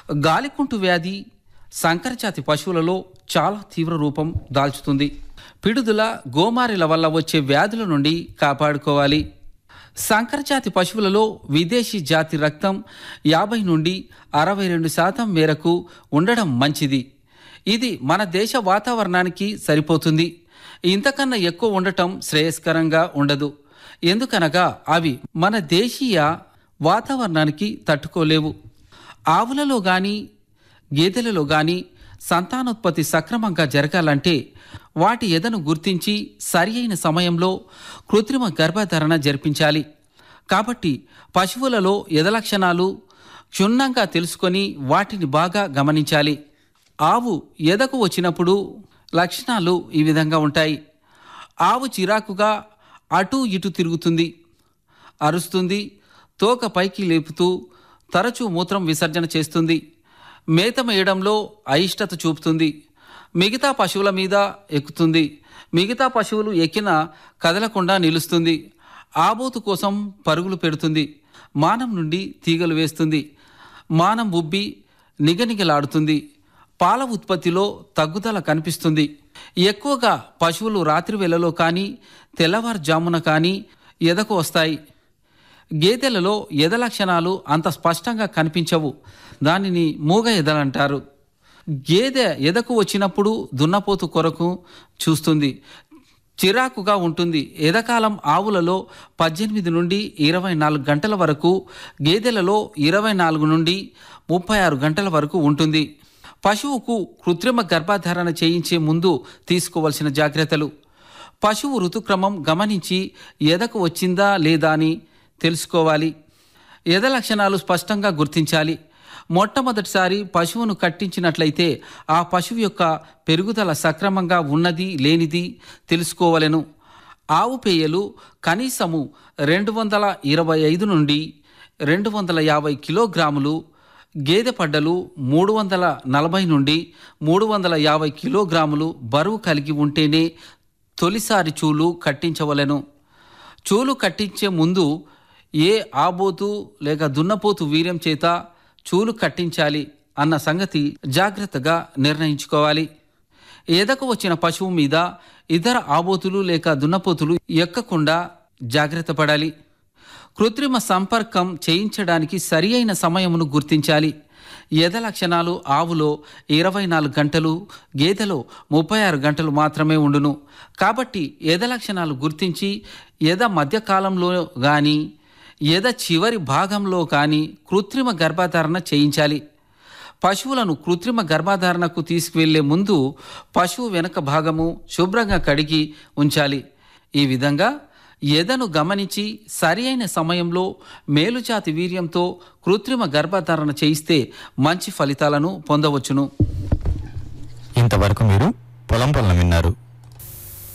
గాలికుంటు వ్యాధి సంకరజాతి పశువులలో చాలా తీవ్ర రూపం దాల్చుతుంది పిడుదల గోమారిల వల్ల వచ్చే వ్యాధుల నుండి కాపాడుకోవాలి సంకరజాతి పశువులలో విదేశీ జాతి రక్తం యాభై నుండి అరవై రెండు శాతం మేరకు ఉండడం మంచిది ఇది మన దేశ వాతావరణానికి సరిపోతుంది ఇంతకన్నా ఎక్కువ ఉండటం శ్రేయస్కరంగా ఉండదు ఎందుకనగా అవి మన దేశీయ వాతావరణానికి తట్టుకోలేవు ఆవులలో కానీ గేదెలలో కానీ సంతానోత్పత్తి సక్రమంగా జరగాలంటే వాటి ఎదను గుర్తించి సరి అయిన సమయంలో కృత్రిమ గర్భధారణ జరిపించాలి కాబట్టి పశువులలో ఎద లక్షణాలు క్షుణ్ణంగా తెలుసుకొని వాటిని బాగా గమనించాలి ఆవు ఎదకు వచ్చినప్పుడు లక్షణాలు ఈ విధంగా ఉంటాయి ఆవు చిరాకుగా అటు ఇటు తిరుగుతుంది అరుస్తుంది తోక పైకి లేపుతూ తరచూ మూత్రం విసర్జన చేస్తుంది మేత మేయడంలో అయిష్టత చూపుతుంది మిగతా పశువుల మీద ఎక్కుతుంది మిగతా పశువులు ఎక్కిన కదలకుండా నిలుస్తుంది ఆబోతు కోసం పరుగులు పెడుతుంది మానం నుండి తీగలు వేస్తుంది మానం ఉబ్బి నిగనిగలాడుతుంది పాల ఉత్పత్తిలో తగ్గుదల కనిపిస్తుంది ఎక్కువగా పశువులు రాత్రి వేళలో కానీ తెల్లవారుజామున కానీ ఎదకు వస్తాయి గేదెలలో ఎద లక్షణాలు అంత స్పష్టంగా కనిపించవు దానిని మూగ ఎదలంటారు గేదె ఎదకు వచ్చినప్పుడు దున్నపోతు కొరకు చూస్తుంది చిరాకుగా ఉంటుంది ఎదకాలం ఆవులలో పద్దెనిమిది నుండి ఇరవై నాలుగు గంటల వరకు గేదెలలో ఇరవై నాలుగు నుండి ముప్పై ఆరు గంటల వరకు ఉంటుంది పశువుకు కృత్రిమ గర్భధారణ చేయించే ముందు తీసుకోవలసిన జాగ్రత్తలు పశువు ఋతుక్రమం గమనించి ఎదకు వచ్చిందా లేదా అని తెలుసుకోవాలి ఎద లక్షణాలు స్పష్టంగా గుర్తించాలి మొట్టమొదటిసారి పశువును కట్టించినట్లయితే ఆ పశువు యొక్క పెరుగుదల సక్రమంగా ఉన్నది లేనిది తెలుసుకోవలెను ఆవు పేయలు కనీసము రెండు వందల ఇరవై ఐదు నుండి రెండు వందల యాభై కిలోగ్రాములు గేదె పడ్డలు మూడు వందల నలభై నుండి మూడు వందల యాభై కిలోగ్రాములు బరువు కలిగి ఉంటేనే తొలిసారి చూలు కట్టించవలెను చూలు కట్టించే ముందు ఏ ఆబోతు లేక దున్నపోతు వీర్యం చేత చూలు కట్టించాలి అన్న సంగతి జాగ్రత్తగా నిర్ణయించుకోవాలి ఎదకు వచ్చిన పశువు మీద ఇతర ఆబోతులు లేక దున్నపోతులు ఎక్కకుండా జాగ్రత్త పడాలి కృత్రిమ సంపర్కం చేయించడానికి సరి అయిన సమయమును గుర్తించాలి ఎద లక్షణాలు ఆవులో ఇరవై నాలుగు గంటలు గేదెలో ముప్పై ఆరు గంటలు మాత్రమే ఉండును కాబట్టి ఎద లక్షణాలు గుర్తించి ఎద మధ్యకాలంలో కానీ ఎద చివరి భాగంలో కానీ కృత్రిమ గర్భధారణ చేయించాలి పశువులను కృత్రిమ గర్భధారణకు తీసుకువెళ్లే ముందు పశువు వెనక భాగము శుభ్రంగా కడిగి ఉంచాలి ఈ విధంగా ఎదను గమనించి సరి అయిన సమయంలో మేలుజాతి వీర్యంతో కృత్రిమ గర్భధారణ చేయిస్తే మంచి ఫలితాలను పొందవచ్చును ఇంతవరకు మీరు పొలం పొలం విన్నారు